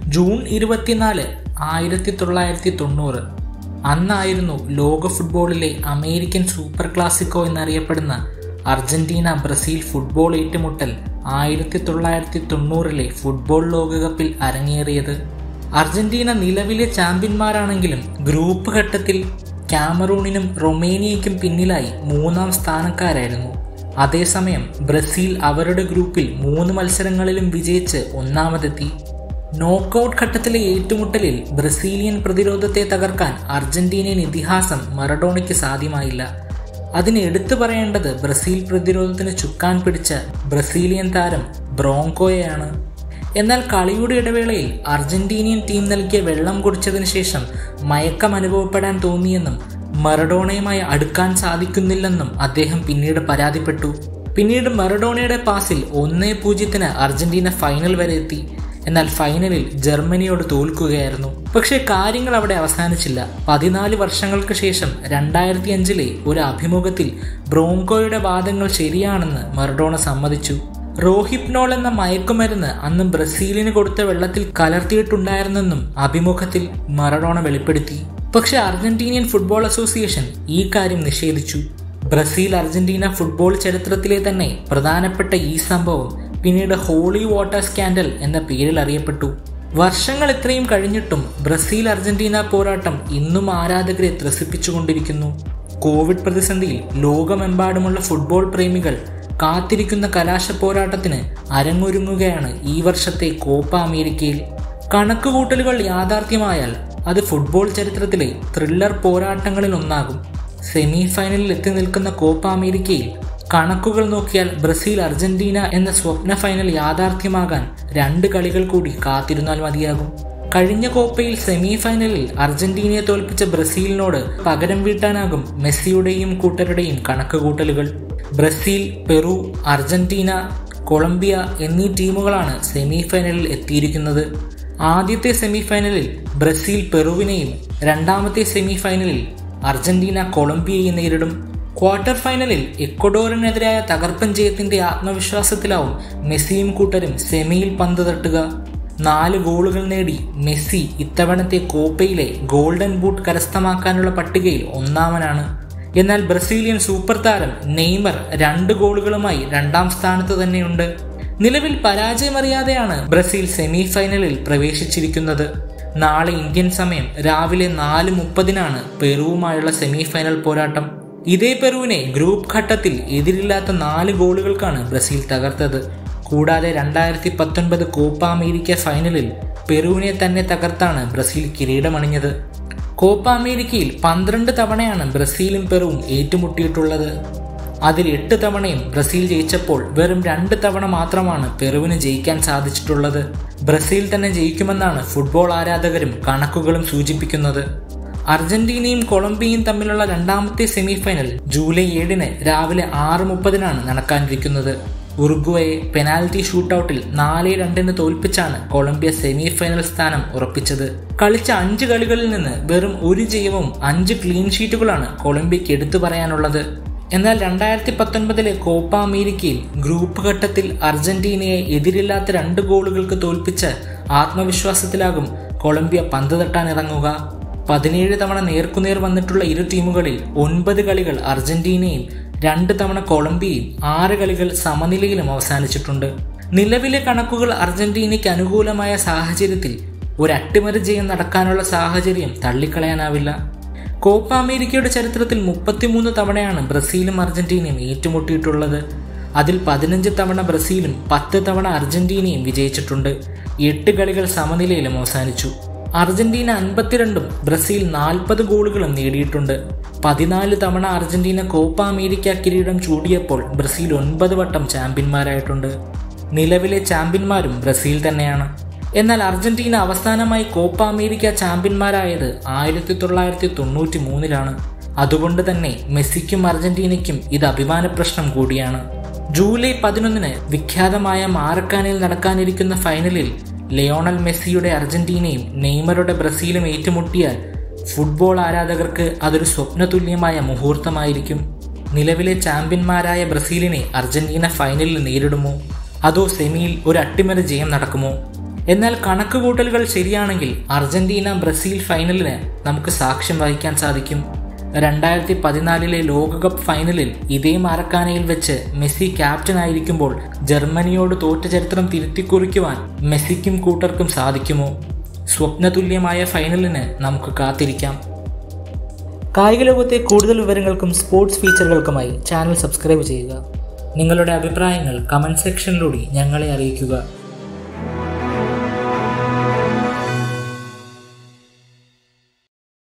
June ഇരുപത്തിനാല് ആയിരത്തി തൊള്ളായിരത്തി തൊണ്ണൂറ് അന്നായിരുന്നു ലോക ഫുട്ബോളിലെ അമേരിക്കൻ സൂപ്പർ ക്ലാസിക്കോ എന്നറിയപ്പെടുന്ന അർജന്റീന ബ്രസീൽ ഫുട്ബോൾ ഏറ്റുമുട്ടൽ ആയിരത്തി തൊള്ളായിരത്തി തൊണ്ണൂറിലെ ഫുട്ബോൾ ലോകകപ്പിൽ അരങ്ങേറിയത് അർജന്റീന നിലവിലെ ചാമ്പ്യന്മാരാണെങ്കിലും ഗ്രൂപ്പ് ഘട്ടത്തിൽ ക്യാമറൂണിനും റൊമേനിയയ്ക്കും പിന്നിലായി മൂന്നാം സ്ഥാനക്കാരായിരുന്നു അതേസമയം ബ്രസീൽ അവരുടെ ഗ്രൂപ്പിൽ മൂന്ന് മത്സരങ്ങളിലും വിജയിച്ച് ഒന്നാമതെത്തി നോക്കൌട്ട് ഘട്ടത്തിലെ ഏറ്റുമുട്ടലിൽ ബ്രസീലിയൻ പ്രതിരോധത്തെ തകർക്കാൻ അർജന്റീനിയൻ ഇതിഹാസം മറഡോണയ്ക്ക് സാധ്യമായില്ല അതിന് എടുത്തു പറയേണ്ടത് ബ്രസീൽ പ്രതിരോധത്തിന് ചുക്കാൻ പിടിച്ച ബ്രസീലിയൻ താരം ബ്രോങ്കോയെയാണ് എന്നാൽ കളിയുടെ ഇടവേളയിൽ അർജന്റീനിയൻ ടീം നൽകിയ വെള്ളം കുടിച്ചതിന് ശേഷം മയക്കം അനുഭവപ്പെടാൻ തോന്നിയെന്നും മറഡോണയുമായി അടുക്കാൻ സാധിക്കുന്നില്ലെന്നും അദ്ദേഹം പിന്നീട് പരാതിപ്പെട്ടു പിന്നീട് മറഡോണയുടെ പാസിൽ ഒന്നേ പൂജ്യത്തിന് അർജന്റീന ഫൈനൽ വരെ എത്തി എന്നാൽ ഫൈനലിൽ ജർമ്മനിയോട് തോൽക്കുകയായിരുന്നു പക്ഷേ കാര്യങ്ങൾ അവിടെ അവസാനിച്ചില്ല പതിനാല് വർഷങ്ങൾക്ക് ശേഷം രണ്ടായിരത്തി അഞ്ചിലെ ഒരു അഭിമുഖത്തിൽ ബ്രോങ്കോയുടെ വാദങ്ങൾ ശരിയാണെന്ന് മറഡോണ സമ്മതിച്ചു റോഹിപ്നോൾ എന്ന മയക്കുമരുന്ന് അന്ന് ബ്രസീലിന് കൊടുത്ത വെള്ളത്തിൽ കലർത്തിയിട്ടുണ്ടായിരുന്നെന്നും അഭിമുഖത്തിൽ മറഡോണ വെളിപ്പെടുത്തി പക്ഷേ അർജന്റീനിയൻ ഫുട്ബോൾ അസോസിയേഷൻ ഈ കാര്യം നിഷേധിച്ചു ബ്രസീൽ അർജന്റീന ഫുട്ബോൾ ചരിത്രത്തിലെ തന്നെ പ്രധാനപ്പെട്ട ഈ സംഭവം പിന്നീട് ഹോളി വാട്ടർ സ്കാൻഡൽ എന്ന പേരിൽ അറിയപ്പെട്ടു വർഷങ്ങൾ ഇത്രയും കഴിഞ്ഞിട്ടും ബ്രസീൽ അർജന്റീന പോരാട്ടം ഇന്നും ആരാധകരെ ത്രസിപ്പിച്ചുകൊണ്ടിരിക്കുന്നു കോവിഡ് പ്രതിസന്ധിയിൽ ലോകമെമ്പാടുമുള്ള ഫുട്ബോൾ പ്രേമികൾ കാത്തിരിക്കുന്ന കലാശ പോരാട്ടത്തിന് അരങ്ങൊരുങ്ങുകയാണ് ഈ വർഷത്തെ കോപ്പ അമേരിക്കയിൽ കണക്കുകൂട്ടലുകൾ യാഥാർത്ഥ്യമായാൽ അത് ഫുട്ബോൾ ചരിത്രത്തിലെ ത്രില്ലർ പോരാട്ടങ്ങളിൽ ഒന്നാകും സെമി ഫൈനലിൽ എത്തി നിൽക്കുന്ന കോപ്പ അമേരിക്കയിൽ കണക്കുകൾ നോക്കിയാൽ ബ്രസീൽ അർജന്റീന എന്ന സ്വപ്ന ഫൈനൽ യാഥാർത്ഥ്യമാകാൻ രണ്ട് കളികൾ കൂടി കാത്തിരുന്നാൽ മതിയാകും കഴിഞ്ഞ കോപ്പയിൽ സെമി ഫൈനലിൽ അർജന്റീനയെ തോൽപ്പിച്ച ബ്രസീലിനോട് പകരം വീട്ടാനാകും മെസ്സിയുടെയും കൂട്ടരുടെയും കണക്കുകൂട്ടലുകൾ ബ്രസീൽ പെറു അർജന്റീന കൊളംബിയ എന്നീ ടീമുകളാണ് സെമി ഫൈനലിൽ എത്തിയിരിക്കുന്നത് ആദ്യത്തെ സെമി ഫൈനലിൽ ബ്രസീൽ പെറുവിനെയും രണ്ടാമത്തെ സെമി ഫൈനലിൽ അർജന്റീന കൊളംബിയയെ നേരിടും ക്വാർട്ടർ ഫൈനലിൽ എക്വഡോറിനെതിരായ തകർപ്പൻ ജയത്തിന്റെ ആത്മവിശ്വാസത്തിലാവും മെസ്സിയും കൂട്ടരും സെമിയിൽ പന്ത് തട്ടുക നാല് ഗോളുകൾ നേടി മെസ്സി ഇത്തവണത്തെ കോപ്പയിലെ ഗോൾഡൻ ബൂട്ട് കരസ്ഥമാക്കാനുള്ള പട്ടികയിൽ ഒന്നാമനാണ് എന്നാൽ ബ്രസീലിയൻ സൂപ്പർ താരം നെയ്മർ രണ്ട് ഗോളുകളുമായി രണ്ടാം സ്ഥാനത്ത് തന്നെയുണ്ട് നിലവിൽ പരാജയമറിയാതെയാണ് ബ്രസീൽ സെമി ഫൈനലിൽ പ്രവേശിച്ചിരിക്കുന്നത് നാളെ ഇന്ത്യൻ സമയം രാവിലെ നാല് മുപ്പതിനാണ് പെറുവുമായുള്ള സെമി ഫൈനൽ പോരാട്ടം ഇതേ പെറുവിനെ ഗ്രൂപ്പ് ഘട്ടത്തിൽ എതിരില്ലാത്ത നാല് ഗോളുകൾക്കാണ് ബ്രസീൽ തകർത്തത് കൂടാതെ രണ്ടായിരത്തി പത്തൊൻപത് കോപ്പ അമേരിക്ക ഫൈനലിൽ പെറുവിനെ തന്നെ തകർത്താണ് ബ്രസീൽ കിരീടമണിഞ്ഞത് കോപ്പ അമേരിക്കയിൽ പന്ത്രണ്ട് തവണയാണ് ബ്രസീലും പെറുവും ഏറ്റുമുട്ടിയിട്ടുള്ളത് അതിൽ എട്ട് തവണയും ബ്രസീൽ ജയിച്ചപ്പോൾ വെറും രണ്ട് തവണ മാത്രമാണ് പെറുവിന് ജയിക്കാൻ സാധിച്ചിട്ടുള്ളത് ബ്രസീൽ തന്നെ ജയിക്കുമെന്നാണ് ഫുട്ബോൾ ആരാധകരും കണക്കുകളും സൂചിപ്പിക്കുന്നത് അർജന്റീനയും കൊളംബിയയും തമ്മിലുള്ള രണ്ടാമത്തെ സെമി ഫൈനൽ ജൂലൈ ഏഴിന് രാവിലെ ആറ് മുപ്പതിനാണ് നടക്കാനിരിക്കുന്നത് ഉറുഗ്വയെ പെനാൽറ്റി ഷൂട്ടൌട്ടിൽ നാല് രണ്ടിന് തോൽപ്പിച്ചാണ് കൊളംബിയ സെമി ഫൈനൽ സ്ഥാനം ഉറപ്പിച്ചത് കളിച്ച അഞ്ച് കളികളിൽ നിന്ന് വെറും ഒരു ജയവും അഞ്ച് ക്ലീൻ ഷീറ്റുകളാണ് കൊളംബിയയ്ക്ക് എടുത്തു പറയാനുള്ളത് എന്നാൽ രണ്ടായിരത്തി പത്തൊൻപതിലെ കോപ്പ അമേരിക്കയിൽ ഗ്രൂപ്പ് ഘട്ടത്തിൽ അർജന്റീനയെ എതിരില്ലാത്ത രണ്ട് ഗോളുകൾക്ക് തോൽപ്പിച്ച് ആത്മവിശ്വാസത്തിലാകും കൊളംബിയ പന്ത് തട്ടാൻ ഇറങ്ങുക പതിനേഴ് തവണ നേർക്കുനേർ വന്നിട്ടുള്ള ഇരു ടീമുകളിൽ ഒൻപത് കളികൾ അർജന്റീനയും രണ്ട് തവണ കൊളംബിയയും ആറ് കളികൾ സമനിലയിലും അവസാനിച്ചിട്ടുണ്ട് നിലവിലെ കണക്കുകൾ അർജന്റീനയ്ക്ക് അനുകൂലമായ സാഹചര്യത്തിൽ ഒരു അട്ടിമറി ജയം നടക്കാനുള്ള സാഹചര്യം തള്ളിക്കളയാനാവില്ല കോപ്പ അമേരിക്കയുടെ ചരിത്രത്തിൽ മുപ്പത്തിമൂന്ന് തവണയാണ് ബ്രസീലും അർജന്റീനയും ഏറ്റുമുട്ടിയിട്ടുള്ളത് അതിൽ പതിനഞ്ച് തവണ ബ്രസീലും പത്ത് തവണ അർജന്റീനയും വിജയിച്ചിട്ടുണ്ട് എട്ട് കളികൾ സമനിലയിലും അവസാനിച്ചു അർജന്റീന അൻപത്തിരണ്ടും ബ്രസീൽ നാൽപ്പത് ഗോളുകളും നേടിയിട്ടുണ്ട് പതിനാല് തവണ അർജന്റീന കോപ്പ അമേരിക്ക കിരീടം ചൂടിയപ്പോൾ ബ്രസീൽ ഒൻപത് വട്ടം ചാമ്പ്യന്മാരായിട്ടുണ്ട് നിലവിലെ ചാമ്പ്യന്മാരും ബ്രസീൽ തന്നെയാണ് എന്നാൽ അർജന്റീന അവസാനമായി കോപ്പ അമേരിക്ക ചാമ്പ്യന്മാരായത് ആയിരത്തി തൊള്ളായിരത്തി തൊണ്ണൂറ്റി മൂന്നിലാണ് അതുകൊണ്ട് തന്നെ മെസ്സിക്കും അർജന്റീനയ്ക്കും ഇത് അഭിമാന പ്രശ്നം കൂടിയാണ് ജൂലൈ പതിനൊന്നിന് വിഖ്യാതമായ മാറക്കാനിൽ നടക്കാനിരിക്കുന്ന ഫൈനലിൽ ലയോണൽ മെസ്സിയുടെ അർജന്റീനയും നെയ്മറുടെ ബ്രസീലും ഏറ്റുമുട്ടിയാൽ ഫുട്ബോൾ ആരാധകർക്ക് അതൊരു സ്വപ്നതുല്യമായ മുഹൂർത്തമായിരിക്കും നിലവിലെ ചാമ്പ്യന്മാരായ ബ്രസീലിനെ അർജന്റീന ഫൈനലിൽ നേരിടുമോ അതോ സെമിയിൽ ഒരു അട്ടിമറി ജയം നടക്കുമോ എന്നാൽ കണക്കുകൂട്ടലുകൾ ശരിയാണെങ്കിൽ അർജന്റീന ബ്രസീൽ ഫൈനലിന് നമുക്ക് സാക്ഷ്യം വഹിക്കാൻ സാധിക്കും രണ്ടായിരത്തി പതിനാലിലെ ലോകകപ്പ് ഫൈനലിൽ ഇതേ മാരക്കാനയിൽ വെച്ച് മെസ്സി ക്യാപ്റ്റൻ ആയിരിക്കുമ്പോൾ ജർമ്മനിയോട് തോറ്റ ചരിത്രം തിരുത്തിക്കുറിക്കുവാൻ മെസ്സിക്കും കൂട്ടർക്കും സാധിക്കുമോ സ്വപ്നതുല്യമായ ഫൈനലിന് നമുക്ക് കാത്തിരിക്കാം കായിക ലോകത്തെ കൂടുതൽ വിവരങ്ങൾക്കും സ്പോർട്സ് ഫീച്ചറുകൾക്കുമായി ചാനൽ സബ്സ്ക്രൈബ് ചെയ്യുക നിങ്ങളുടെ അഭിപ്രായങ്ങൾ കമൻറ്റ് സെക്ഷനിലൂടെ ഞങ്ങളെ അറിയിക്കുക